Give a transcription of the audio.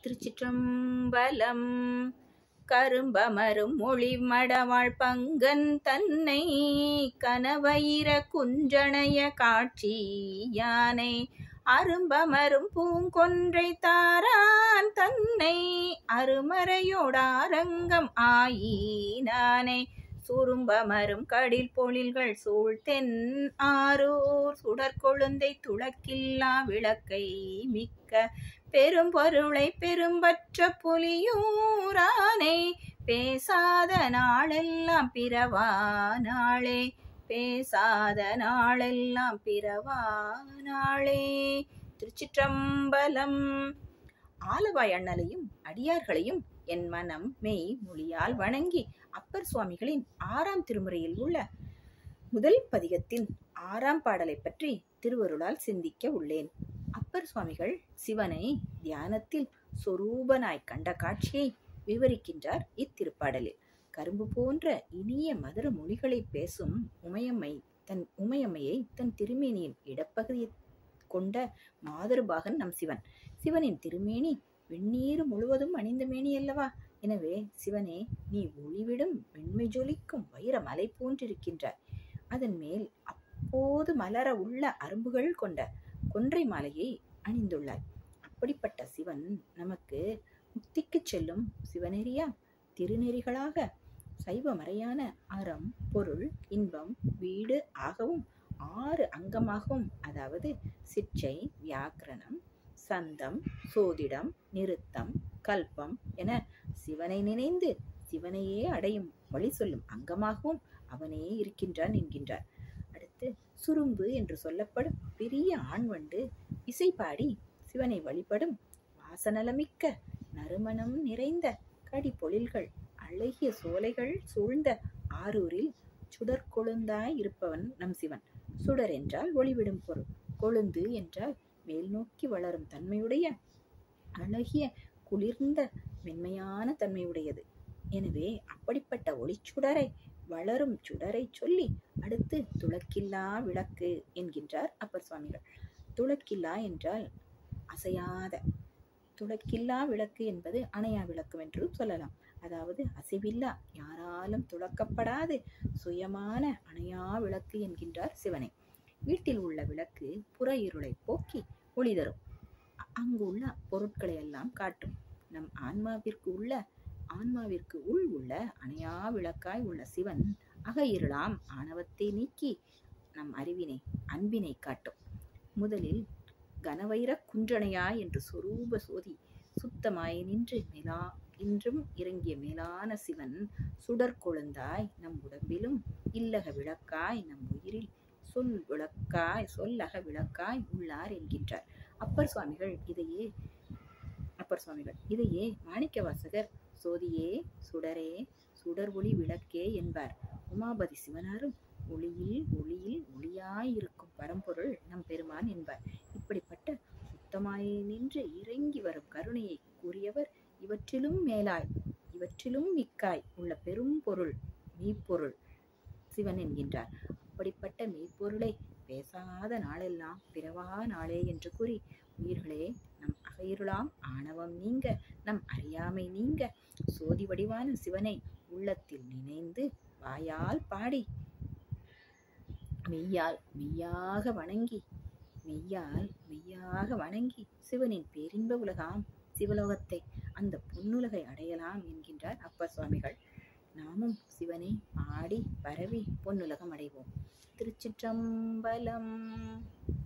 திருச்சிற்றம்பலம் கரும்பமரும் மொழி மடவாழ் பங்கன் தன்னை கனவயிர குஞ்சணைய காட்சி யானை அரும்பமரும் பூங்கொன்றை தாரான் தன்னை அருமறையோடாரங்கம் ஆயினானே சுரும்பமரும் கடில் பொழில்கள் சூழ்த்தென் ஆரூர் சுடற்கொழுந்தை துளக்கில்லா விளக்கை மிக்க பெரும் பொருளை பெரும்பற்ற புலியூரானே பேசாத நாளெல்லாம் பிறவா நாளே பேசாத நாளெல்லாம் பிறவா நாளே திருச்சிற்றம்பலம் ஆலவாய் அண்ணலையும் அடியார்களையும் என் மனம் மெய் மொழியால் வணங்கி அப்பர் சுவாமிகளின் ஆறாம் திருமுறையில் உள்ள முதல் பதிகத்தின் ஆறாம் பாடலை பற்றி திருவருளால் சிந்திக்க உள்ளேன் அப்பர் சுவாமிகள் சிவனை தியானத்தில் சொரூபனாய் கண்ட காட்சியை விவரிக்கின்றார் இத்திருப்பாடலில் கரும்பு போன்ற இனிய மதுர மொழிகளை பேசும் உமையம்மை தன் உமையம்மையை தன் திருமேனியின் இடப்பகுதியை கொண்ட மாதருபாகன் நம் சிவன் சிவனின் திருமேனி வெந்நீர் முழுவதும் அணிந்த மேனி அல்லவா எனவே சிவனே நீ ஒளிவிடும் வெண்மை ஜொலிக்கும் வைர மலை போன்றிருக்கின்றாய் அதன் மேல் அப்போது மலர உள்ள அரும்புகள் கொண்ட கொன்றை மாலையை அணிந்துள்ளாய் அப்படிப்பட்ட சிவன் நமக்கு முக்திக்கு செல்லும் சிவநெறியா திருநெறிகளாக சைவ மறையான அறம் பொருள் இன்பம் வீடு ஆகவும் ஆறு அங்கமாகவும் அதாவது சிற்றை வியாக்கரணம் சந்தம் சோதிடம் நிறுத்தம் கல்பம் என சிவனை நினைந்து சிவனையே அடையும் வழி சொல்லும் அங்கமாகவும் அவனே இருக்கின்றான் என்கின்றார் அடுத்து சுரும்பு என்று சொல்லப்படும் பெரிய ஆண்வண்டு இசை பாடி சிவனை வழிபடும் வாசநலமிக்க நறுமணம் நிறைந்த கடி பொழில்கள் அழகிய சோலைகள் சூழ்ந்த ஆரூரில் சுடர் கொழுந்தாய் இருப்பவன் நம் சிவன் சுடர் என்றால் ஒளிவிடும் பொருள் கொழுந்து என்றால் மேல் நோக்கி வளரும் தன்மையுடைய அழகிய குளிர்ந்த மென்மையான தன்மையுடையது எனவே அப்படிப்பட்ட ஒளிச்சுடரை வளரும் சுடரை சொல்லி அடுத்து துளக்கில்லா விளக்கு என்கின்றார் அப்பர் சுவாமிகள் துளக்கில்லா என்றால் அசையாத துளக்கில்லா விளக்கு என்பது அணையா விளக்கு என்று சொல்லலாம் அதாவது அசைவில்லா யாராலும் துளக்கப்படாது சுயமான அணையா விளக்கு என்கின்றார் சிவனை வீட்டில் உள்ள விளக்கு புற இருளை போக்கி ஒளி தரும் அங்கு உள்ள பொருட்களை எல்லாம் காட்டும் நம் ஆன்மாவிற்கு உள்ள ஆன்மாவிற்கு உள் உள்ள அணையா விளக்காய் உள்ள சிவன் அக இருளாம் ஆணவத்தை நீக்கி நம் அறிவினை அன்பினை காட்டும் முதலில் கனவைர குன்றணையா என்று சொரூப சோதி சுத்தமாய் நின்று மேலா இன்றும் இறங்கிய மேலான சிவன் சுடர் கொழுந்தாய் நம் உடம்பிலும் இல்லக விளக்காய் நம் உயிரில் சொல் விளக்காய் சொல்லக விளக்காய் உள்ளார் என்கின்றார் அப்பர் சுவாமிகள் இதையே அப்பர் சுவாமிகள் இதையே மாணிக்க வாசகர் சோதியே சுடரே சுடர் ஒளி விளக்கே என்பார் உமாபதி சிவனாரும் ஒளியில் ஒளியில் ஒளியாயிருக்கும் பரம்பொருள் நம் பெருமான் என்பார் இப்படிப்பட்ட சுத்தமாய் நின்று இறங்கி வரும் கருணையை கூறியவர் இவற்றிலும் மேலாய் இவற்றிலும் மிக்காய் உள்ள பெரும் பொருள் மெய்ப்பொருள் சிவன் என்கின்றார் அப்படிப்பட்ட மெய்ப்பொருளை பேசாத நாளெல்லாம் பிறவா நாளே என்று கூறி உயிர்களே நம் அகையிருளாம் ஆணவம் நீங்க நம் அறியாமை நீங்க சோதி வடிவான சிவனை உள்ளத்தில் நினைந்து வாயால் பாடி மெய்யால் மெய்யாக வணங்கி மெய்யால் மெய்யாக வணங்கி சிவனின் பேரின்ப உலகாம் சிவலோகத்தை அந்த பொன்னுலகை அடையலாம் என்கின்றார் அப்பர் சுவாமிகள் நாமும் சிவனை பாடி பரவி பொன்னுலகம் அடைவோம் திருச்சிற்றம்பலம்